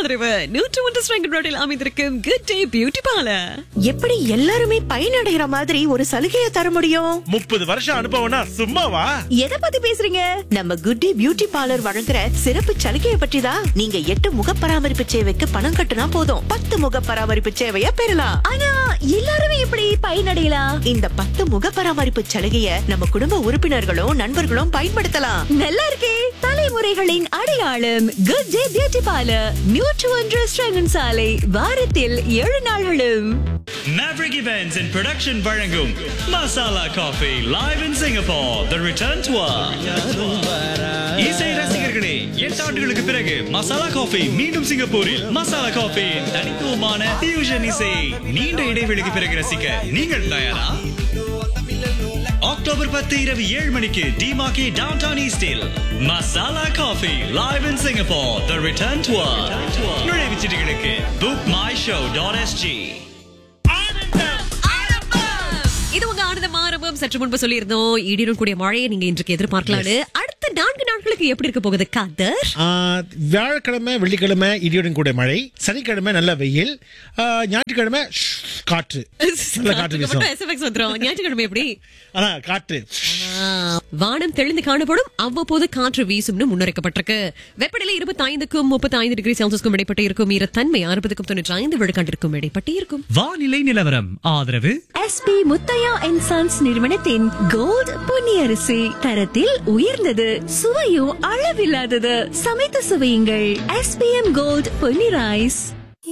ஆதரவு நூற்று ஒன்று ஸ்ட்ரெங்கன் ரோட்டில் அமைந்திருக்கும் குட் டே பியூட்டி பார்லர் எப்படி எல்லாருமே பயனடைகிற மாதிரி ஒரு சலுகையை தர முடியும் முப்பது வருஷம் அனுபவம்னா சும்மாவா எதை பத்தி பேசுறீங்க நம்ம குட்டி பியூட்டி பார்லர் வழங்குற சிறப்பு சலுகையை பற்றி தான் நீங்க எட்டு முக பராமரிப்பு சேவைக்கு பணம் கட்டுனா போதும் பத்து முக பராமரிப்பு சேவையை பெறலாம் ஆனா எல்லாருமே எப்படி பயனடையலாம் இந்த பத்து முக பராமரிப்பு சலுகையை நம்ம குடும்ப உறுப்பினர்களும் நண்பர்களும் பயன்படுத்தலாம் நல்லா இருக்கே தலைமுறைகளின் அடையாளம் குட் டே பியூட்டி பார்லர் நூற்று ஒன்று ஸ்ரங்கன் சாலை வாரத்தில் ஏழு நாள்களும் Maverick Events and Production வழங்கும் Masala Coffee live in Singapore The Return Tour இசை ரசிகர்களே எட்டு ஆண்டுகளுக்கு பிறகு மசாலா காஃபி மீண்டும் சிங்கப்பூரில் மசாலா காஃபி தனித்துவமான fusion இசை நீண்ட இடைவெளிக்கு பிறகு ரசிக்க நீங்கள் தயாரா அக்டோபர் பத்து இரவு ஏழு மணிக்கு டிமாக்கி டவுன் டவுன் ஈஸ்டில் masala coffee live in Singapore the return tour நுழைவுச் சீட்டுகளுக்கு book my show dot SG இது உங்க ஆனந்த மாறவும் சற்று முன்பு சொல்லியிருந்தோம் இடியுடன் கூடிய மழையை நீங்க இன்றைக்கு எதிர்பார்க்கலாம்னு அடுத்த நான்கு நாட்களுக்கு எப்படி இருக்க போகுது கதர் ஆ, வியாழக்கிழமை வெள்ளிக்கிழமை இடியுடன் கூட மழை சனிக்கிழமை நல்ல வெயில் ஆ, ஞாயிற்றுக்கிழமை ஷ், காற்று நல்ல காற்று வீசும் எஸ்எஃப்எக்ஸ் வந்துரும் ஞாயிற்றுக்கிழமை எப்படி ஆனா காற்று ஆ, வானம் தெளிந்து காணப்படும் அவ்வப்போது காற்று வீசும்னு முன்னறிக்கப்பட்டிருக்கு வெப்பநிலை இருபத்தி ஐந்துக்கும் முப்பத்தி ஐந்து டிகிரி செல்சியஸ்க்கும் இடைப்பட்டு இருக்கும் ஈரத்தன்மை அறுபதுக்கும் தொண்ணூற்றி ஐந்து விழுக்காட்டிற்கும் இடைப்பட்டு இருக்கும் வானிலை நிலவரம் ஆதரவு எஸ்பி முத்தையா அண்ட் சன்ஸ் நிறுவனத்தின் கோல்ட் பொன்னியரிசி தரத்தில் உயர்ந்தது சுவையும் அளவில்லாதது சமைத்து சுவையுங்கள் எஸ்பிஎம் கோல்ட் பொன்னி ரைஸ்